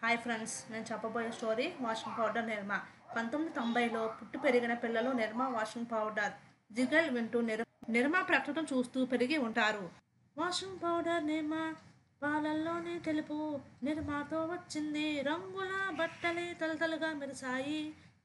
hi friends నేను చెప్పబోయే story washing powder నిర్మా పంతొమ్మిది తొంభైలో పుట్టి పెరిగిన పిల్లలు నిర్మా వాషింగ్ పౌడర్ జిగల్ వింటూ నిర్ నిర్మా ప్రకటన చూస్తూ పెరిగి ఉంటారు వాషింగ్ పౌడర్ నిర్మా పాలల్లోనే తెలుపు నిర్మాతో వచ్చింది రంగుల బట్టలే తలతలుగా మెరిసాయి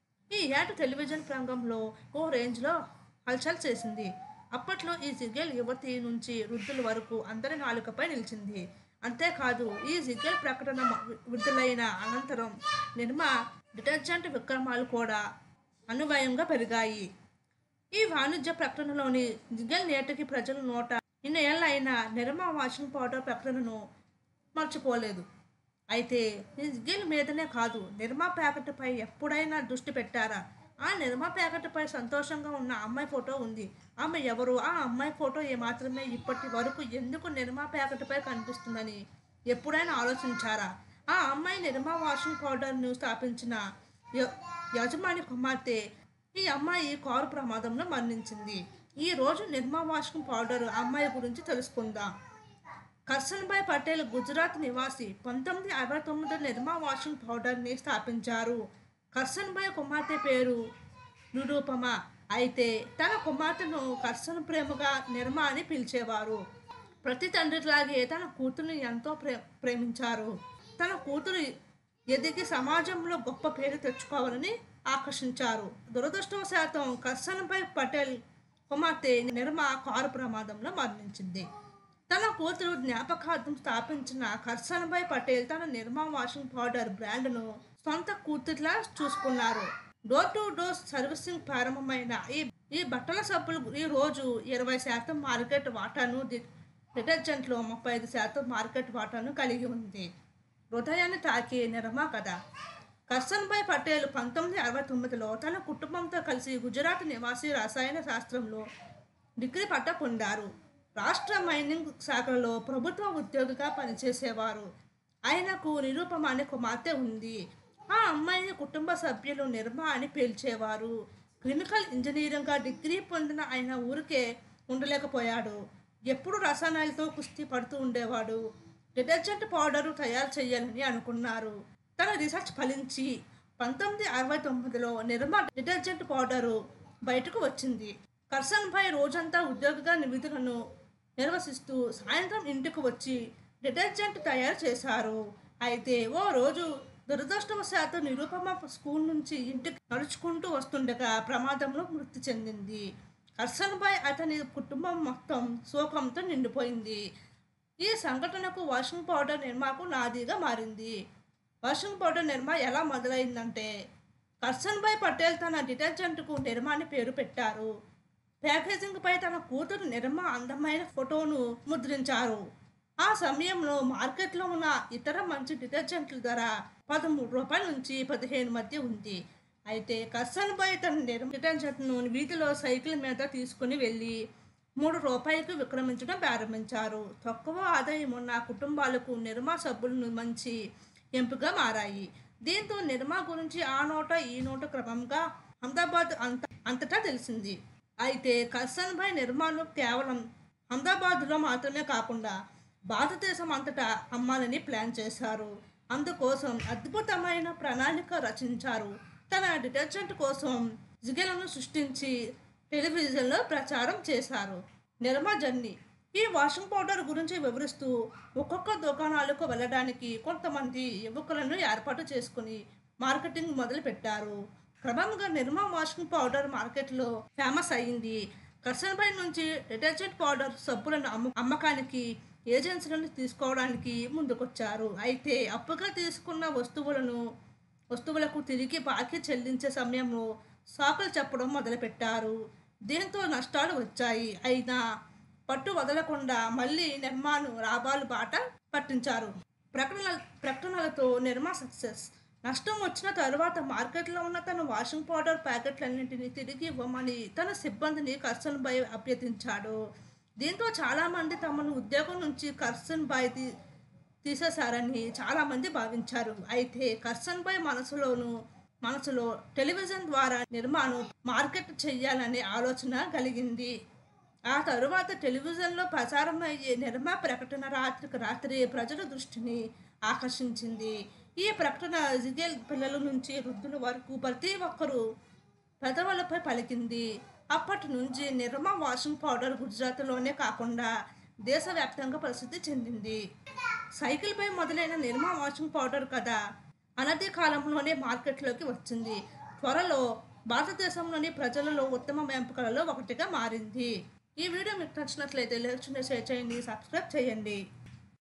ఈ ఏట టెలివిజన్ రంగంలో ఓ రేంజ్లో హల్చల్ చేసింది అప్పట్లో ఈ జిగేల్ యువతి నుంచి వృద్ధుల వరకు అందరి నాలుకపై నిలిచింది అంతేకాదు ఈ జిగేల్ ప్రకటన మ- విడుదలైన అనంతరం నిర్మా డిటర్జెంట్ విక్రమాలు కూడా అనువయంగా పెరిగాయి ఈ వాణిజ్య ప్రకటనలోని జిగల్ నేటికి ప్రజల నోట ఇన్ని ఏళ్ళైనా నిర్మా వాషింగ్ పౌడర్ ప్రకటనను మర్చిపోలేదు అయితే ఈ జిగల్ మీదనే కాదు నిర్మా ప్యాకెట్పై ఎప్పుడైనా దృష్టి పెట్టారా ఆ నిర్మా ప్యాకెట్పై సంతోషంగా ఉన్న అమ్మాయి ఫోటో ఉంది ఆమె ఎవరు ఆ అమ్మాయి ఫోటో ఏమాత్రమే ఇప్పటి వరకు ఎందుకు నిర్మా ప్యాకెట్పై కనిపిస్తుందని ఎప్పుడైనా ఆలోచించారా ఆ అమ్మాయి నిర్మా వాషింగ్ పౌడర్ను స్థాపించిన య- యజమాని కుమార్తె ఈ అమ్మాయి కారు ప్రమాదంలో మరణించింది ఈ రోజు నిర్మా వాషింగ్ పౌడర్ అమ్మాయి గురించి తెలుసుకుందాం కర్సన్భాయ్ పటేల్ గుజరాత్ నివాసి పంతొమ్మిది అరవై తొమ్మిది నిర్మా వాషింగ్ పౌడర్ని స్థాపించారు కర్సన్భాయ్ కుమార్తె పేరు నిరూపమ అయితే తన కుమార్తెను కర్సన్ ప్రేమగా నిర్మా అని పిలిచేవారు ప్రతి తండ్రిలాగే తన కూతురుని ఎంతో ప్రే ప్రేమించారు తన కూతురు ఎదిగి సమాజంలో గొప్ప పేరు తెచ్చుకోవాలని ఆకర్షించారు దురదృష్టవశాతం కర్సన్భాయ్ పటేల్ కుమార్తె నిర్మ కారు ప్రమాదంలో మరణించింది తన కూతురు జ్ఞాపకార్థం స్థాపించిన కర్సన్భాయ్ పటేల్ తన నిర్మా వాషింగ్ పౌడర్ బ్రాండ్ను సొంత కూతురులా చూసుకున్నారు డోర్ టు డోర్ సర్వీసింగ్ ప్రారంభమైన ఈ ఈ బట్టల సబ్బులు ఈ రోజు ఇరవై శాతం మార్కెట్ వాటాను డి- డిటర్జెంట్లో ముప్పై ఐదు శాతం మార్కెట్ వాటాను కలిగి ఉంది హృదయాన్ని తాకే నిర్మా కథ కర్సన్భాయ్ పటేల్ పంతొమ్మిది అరవై తొమ్మిదిలో తన కుటుంబంతో కలిసి గుజరాత్ నివాసి రసాయన శాస్త్రంలో డిగ్రీ పట్టా పొందారు రాష్ట్ర మైనింగ్ శాఖలో ప్రభుత్వ ఉద్యోగిగా పనిచేసేవారు ఆయనకు నిరూపమ అనే కుమార్తె ఉంది ఆ అమ్మాయిని కుటుంబ సభ్యులు నిర్మ అని పిలిచేవారు క్లినికల్ ఇంజనీరింగ్గా డిగ్రీ పొందిన ఆయన ఊరికే ఉండలేకపోయాడు ఎప్పుడు రసాయనాలతో కుస్తీ పడుతూ ఉండేవాడు డిటర్జెంట్ పౌడరు తయారు చేయాలని అనుకున్నారు తన రీసెర్చ్ ఫలించి పంతొమ్మిది అరవై తొమ్మిదిలో నిర్మా డిటర్జెంట్ పౌడరు బయటకు వచ్చింది కర్సన్ భాయ్ రోజంతా ఉద్యోగిగా విధులను నిర్వహిస్తూ సాయంత్రం ఇంటికి వచ్చి డిటర్జెంట్ తయారు చేశారు అయితే ఓ రోజు దురదృష్టవశాత్తు నిరూపమ స్కూల్ నుంచి ఇంటికి నడుచుకుంటూ వస్తుండగా ప్రమాదంలో మృతి చెందింది కర్సన్ భాయ్ అతని కుటుంబం మొత్తం శోకంతో నిండిపోయింది ఈ సంఘటనకు వాషింగ్ పౌడర్ నిర్మాకు నాదిగా మారింది వాషింగ్ పౌడర్ నిర్మా ఎలా మొదలైందంటే కర్సన్భాయ్ పటేల్ తన డిటర్జెంట్కు నిర్మా అని పేరు పెట్టారు ప్యాకేజింగ్పై తన కూతురు నిర్మ అందమైన ఫోటోను ముద్రించారు ఆ సమయంలో మార్కెట్లో ఉన్న ఇతర మంచి డిటర్జెంట్ల ధర పదమూడు రూపాయల నుంచి పదిహేను మధ్య ఉంది అయితే కర్సన్భాయ్ తన నిర్మ డిటర్జెంట్ను వీధిలో సైకిల్ మీద తీసుకుని వెళ్ళి మూడు రూపాయలకు విక్రమించడం ప్రారంభించారు తక్కువ ఆదాయం ఉన్న కుటుంబాలకు నిర్మా సబ్బులు మంచి ఎంపిక మారాయి దీంతో నిర్మా గురించి ఆ నోట ఈ నోట క్రమంగా అహ్మదాబాద్ అంత అంతటా తెలిసింది అయితే కర్సన్భాయ్ నిర్మాను కేవలం అహ్మదాబాద్లో మాత్రమే కాకుండా భారతదేశం అంతటా అమ్మాలని ప్లాన్ చేశారు అందుకోసం అద్భుతమైన ప్రణాళిక రచించారు తన డిటర్జెంట్ కోసం జిగలను సృష్టించి టెలివిజన్లో ప్రచారం చేశారు నిర్మా జర్నీ ఈ వాషింగ్ పౌడర్ గురించి వివరిస్తూ ఒక్కొక్క దుకాణాలకు వెళ్ళడానికి కొంతమంది యువకులను ఏర్పాటు చేసుకుని మార్కెటింగ్ మొదలు పెట్టారు క్రమంగా నిర్మా వాషింగ్ పౌడర్ మార్కెట్లో ఫేమస్ అయింది కర్సన్పై నుంచి డిటర్జెంట్ పౌడర్ సబ్బులను అమ్ము అమ్మకానికి ఏజెన్సీలను తీసుకోవడానికి ముందుకొచ్చారు అయితే అప్పుగా తీసుకున్న వస్తువులను వస్తువులకు తిరిగి బాకీ చెల్లించే సమయంలో సాకులు చెప్పడం మొదలుపెట్టారు దీంతో నష్టాలు వచ్చాయి అయినా పట్టు వదలకుండా మళ్ళీ నిర్మాను లాభాలు బాట పట్టించారు ప్రకటన ప్రకటనలతో నిర్మా సక్సెస్ నష్టం వచ్చిన తరువాత మార్కెట్లో ఉన్న తన వాషింగ్ పౌడర్ ప్యాకెట్లన్నింటినీ తిరిగి ఇవ్వమని తన సిబ్బందిని కర్సన్ బాయ్ అభ్యర్థించాడు దీంతో చాలామంది తమను ఉద్యోగం నుంచి కర్సన్ బాయ్ తీ- తీసేశారని చాలామంది భావించారు అయితే కర్సన్ బాయ్ మనసులోను మనసులో టెలివిజన్ ద్వారా నిర్మాణం మార్కెట్ చేయాలనే ఆలోచన కలిగింది ఆ తరువాత టెలివిజన్లో ప్రసారం అయ్యే నిర్మా ప్రకటన రాత్రికి రాత్రి ప్రజల దృష్టిని ఆకర్షించింది ఈ ప్రకటన జిగేల్ పిల్లల నుంచి వృద్ధుల వరకు ప్రతి ఒక్కరూ పెదవులపై పలికింది అప్పటి నుంచి నిర్మా వాషింగ్ పౌడర్ గుజరాత్లోనే కాకుండా దేశవ్యాప్తంగా ప్రసిద్ధి చెందింది సైకిల్పై మొదలైన నిర్మా వాషింగ్ పౌడర్ కథ అనతి కాలంలోనే మార్కెట్లోకి వచ్చింది త్వరలో భారతదేశంలోని ప్రజలలో ఉత్తమ ఎంపికలలో ఒకటిగా మారింది ఈ వీడియో మీకు నచ్చినట్లయితే లైక్ చేయండి షేర్ చేయండి సబ్స్క్రైబ్ చేయండి